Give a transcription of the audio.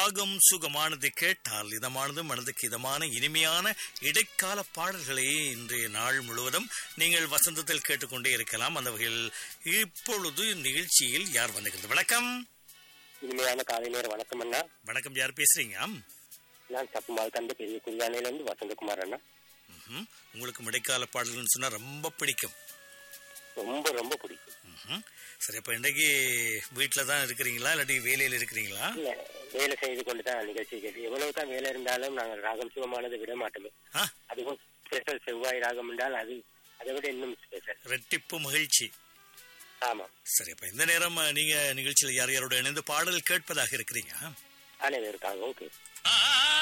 ராகம் சுகமானது கேட்டால் இதமானது மனதுக்கு இதமான இனிமையான இடைக்கால பாடல்களை இன்றைய நாள் முழுவதும் நீங்கள் வசந்தத்தில் கேட்டுக்கொண்டே இருக்கலாம் அந்த வகையில் இப்பொழுது நிகழ்ச்சியில் யார் வந்துகிறது வணக்கம் இனிமையான காலை நேர வணக்கம் அண்ணா வணக்கம் யார் பேசுறீங்க நான் சப்புமால் கண்டு பெரிய குரியானையில இருந்து வசந்தகுமார் அண்ணா ம்ஹும். உங்களுக்கு இடைக்கால பாடல்கள்னு சொன்னா ரொம்ப பிடிக்கும் ரொம்ப ரொம்ப பிடிக்கும் ம்ஹும். சரி அப்ப இன்றைக்கு வீட்டில் தான் இருக்கிறீங்களா இல்லாட்டி வேலையில் இருக்கிறீங்களா இல்ல வேலை செய்து கொண்டு தான் நிகழ்ச்சி கேட்டு எவ்வளவு தான் வேலை இருந்தாலும் நாங்கள் ராகம் சிவமானதை விட மாட்டோமே ஆ அதுவும் ஸ்பெஷல் செவ்வாய் ராகம் என்றால் அது அதை விட இன்னும் ஸ்பெஷல் ரெட்டிப்பு மகிழ்ச்சி ஆமா சரி அப்ப இந்த நேரம் அஹ், நீங்க நிகழ்ச்சியில் யார் யாரோட இணைந்து பாடல் கேட்பதாக இருக்கிறீங்க அனைவருக்காகவும் ஓகே ஆ